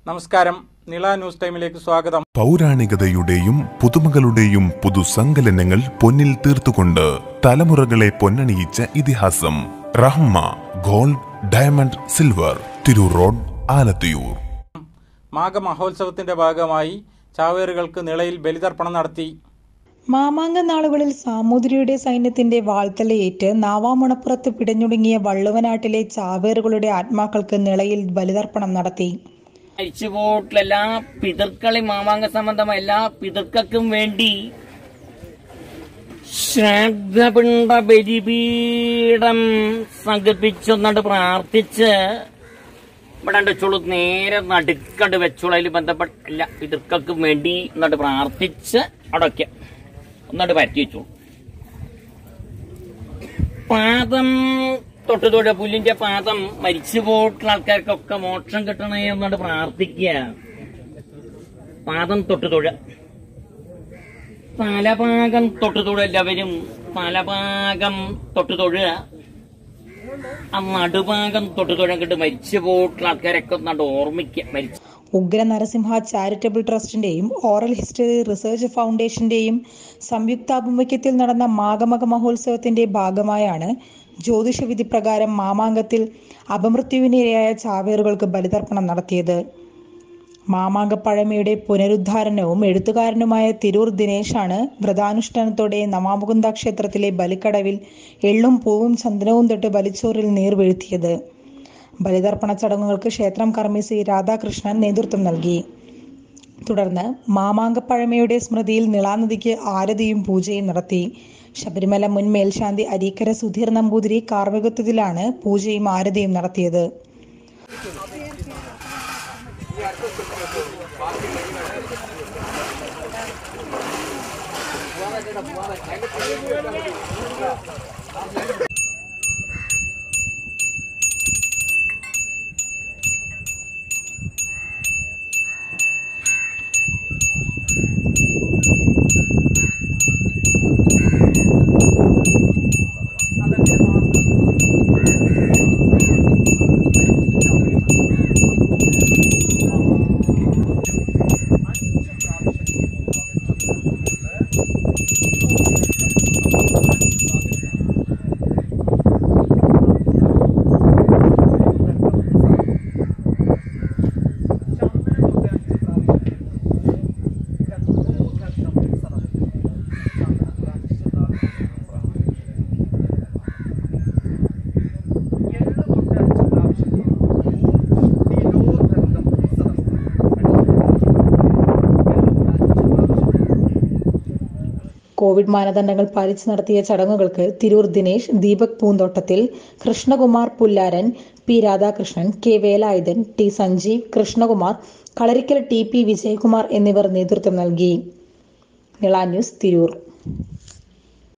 നമസ്കാരം നിള ന്യൂസ് ടൈമിലേക്ക് സ്വാഗതം പൗരാണികതയുടെയും പുതുമകളുടെയും പുതുസങ്കലനങ്ങൾ പൊന്നിൽ തീർത്തുകൊണ്ട് തലമുറകളെ പൊന്നണിയിച്ച ഇതിഹാസം Rahma gold diamond silver Tirur road Alathiyur മാഘമഹോത്സവത്തിന്റെ ഭാഗമായി ചാവേറുകൾക്ക് നിളയിൽ ബലിതർപ്പണം നടത്തി മാമാങ്ക നാളുകളിൽ സാമൂതിരിയുടെ സൈന്യത്തിന്റെ വാൾത്തലയേറ്റ് നാവാമണപ്പുറത്ത് പിടഞ്ഞൊടുങ്ങിയ വള്ളുവനാട്ടിലെ ചാവേറുകളുടെ ആത്മാക്കൾക്ക് നിളയിൽ ബലിതർപ്പണം നടത്തി മരിച്ചുപോയിട്ടുള്ള എല്ലാ പിതൃക്കളെ മാമാങ്ക സംബന്ധമായ എല്ലാ പിതൃക്കൾക്കും വേണ്ടി ശ്രാദ്ധപിണ്ട ബലിപീഠം സംഘടിപ്പിച്ചൊന്നണ്ട് പ്രാർത്ഥിച്ച് ഇവിടെ വെച്ചോളൂ നേരെ നടുക്കണ്ട് വെച്ചോളൂ അതിൽ ബന്ധപ്പെട്ട എല്ലാ പിതൃക്കൾക്കും വേണ്ടി എന്നിട്ട് പ്രാർത്ഥിച്ച് അടയ്ക്ക ഒന്നണ്ട് പരത്തി വെച്ചോളൂ പാദം തൊട്ട് തൊട്ട് പുല്ലിന്റെ പാദം മരിച്ചു പോയിട്ടുള്ള ആൾക്കാർക്കൊക്കെ മോക്ഷം കിട്ടണേ എന്നോട് പ്രാർത്ഥിക്കുക പാദം തൊട്ട് തൊഴ തലഭാഗം തൊട്ട് തൊഴ എല്ലാവരും തലഭാഗം തൊട്ട് തൊഴുക ആ നടുഭാഗം തൊട്ട് തൊഴ കിട്ട് മരിച്ചു പോയിട്ടുള്ള ആൾക്കാരൊക്കെ ഒന്നാണ്ട് ഓർമ്മിക്കുക മരിച്ചു ഉഗ്ര നരസിംഹ ചാരിറ്റബിൾ ട്രസ്റ്റിന്റെയും ഓറൽ ഹിസ്റ്ററി റിസർച്ച് ഫൗണ്ടേഷന്റെയും സംയുക്താഭിമുഖ്യത്തിൽ നടന്ന മാഘമക മഹോത്സവത്തിന്റെ ഭാഗമായാണ് ജ്യോതിഷവിധി പ്രകാരം മാമാങ്കത്തിൽ അപമൃത്യുവിനിരയായ ചാവേറുകൾക്ക് ബലിതർപ്പണം നടത്തിയത് മാമാങ്ക പഴമയുടെ പുനരുദ്ധാരണവും എഴുത്തുകാരനുമായ തിരൂർ ദിനേശാണ് വ്രതാനുഷ്ഠാനത്തോടെ നമാമുകുന്ദ ക്ഷേത്രത്തിലെ ബലിക്കടവിൽ എള്ളും പൂവും ചന്ദനവും തൊട്ട് ബലിച്ചോറിൽ നീർ വീഴ്ത്തിയത് ബലിതർപ്പണ ചടങ്ങുകൾക്ക് ക്ഷേത്രം കർമ്മിസി രാധാകൃഷ്ണൻ നേതൃത്വം നൽകി തുടർന്ന് മാമാങ്കപ്പഴമയുടെ സ്മൃതിയിൽ നിളാനദിക്ക് ആരതിയും പൂജയും നടത്തി ശബരിമല മുൻ മേൽശാന്തി അരീക്കര സുധീർ നമ്പൂതിരി കാർമ്മികത്വത്തിലാണ് പൂജയും ആരതിയും നടത്തിയത് കോവിഡ് മാനദണ്ഡങ്ങൾ പാലിച്ച് നടത്തിയ ചടങ്ങുകൾക്ക് തിരൂർ ദിനേശ് ദീപക് പൂന്തോട്ടത്തിൽ Krishnakumar Pullaran P Radhakrishnan K Velayudhan T Sanjeev Krishnakumar Kalarikkal T P Vijayakumar എന്നിവർ നേതൃത്വം നൽകി നിള ന്യൂസ് തിരൂർ